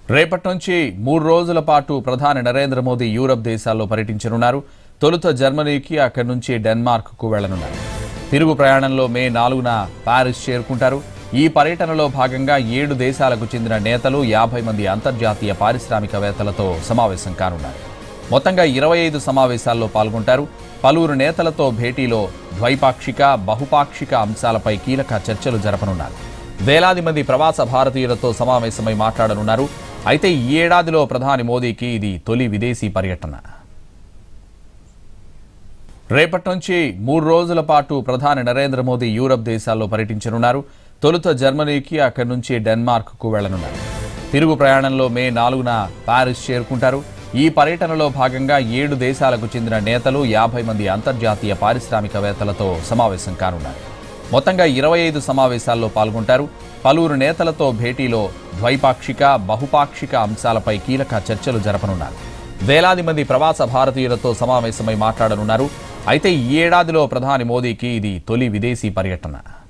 రేపటి నుంచి మూడు రోజుల పాటు ప్రధాని నరేంద్ర మోదీ యూరప్ దేశాల్లో పర్యటించనున్నారు తొలుత జర్మనీకి అక్కడి నుంచి డెన్మార్క్కు వెళ్లనున్నారు తిరుగు ప్రయాణంలో మే నాలుగున పారిస్ చేరుకుంటారు ఈ పర్యటనలో భాగంగా ఏడు దేశాలకు చెందిన నేతలు యాభై మంది అంతర్జాతీయ పారిశ్రామికవేత్తలతో సమావేశం కానున్నారు మొత్తంగా ఇరవై ఐదు సమావేశాల్లో పాల్గొంటారు పలువురు నేతలతో భేటీలో ద్వైపాక్షిక బహుపాక్షిక అంశాలపై కీలక చర్చలు జరపనున్నారు వేలాది మంది ప్రవాస భారతీయులతో సమావేశమై మాట్లాడనున్నారు అయితే ఈ ఏడాదిలో ప్రధాని మోదీకి ఇది తొలి విదేశీ పర్యటన రేపటి నుంచి మూడు రోజుల పాటు ప్రధాని నరేంద్ర మోదీ యూరప్ దేశాల్లో పర్యటించనున్నారు తొలుత జర్మనీకి అక్కడి నుంచి డెన్మార్క్కు వెళ్లనున్నారు తిరుగు ప్రయాణంలో మే నాలుగున పారిస్ చేరుకుంటారు ఈ పర్యటనలో భాగంగా ఏడు దేశాలకు చెందిన నేతలు యాభై మంది అంతర్జాతీయ పారిశ్రామికవేత్తలతో సమావేశం కానున్నారు మొత్తంగా ఇరవై ఐదు సమావేశాల్లో పాల్గొంటారు పలువురు నేతలతో భేటీలో ద్వైపాక్షిక బహుపాక్షిక అంశాలపై కీలక చర్చలు జరపనున్నారు వేలాది మంది ప్రవాస భారతీయులతో సమావేశమై మాట్లాడనున్నారు అయితే ఈ ఏడాదిలో ప్రధాని మోదీకి ఇది తొలి విదేశీ పర్యటన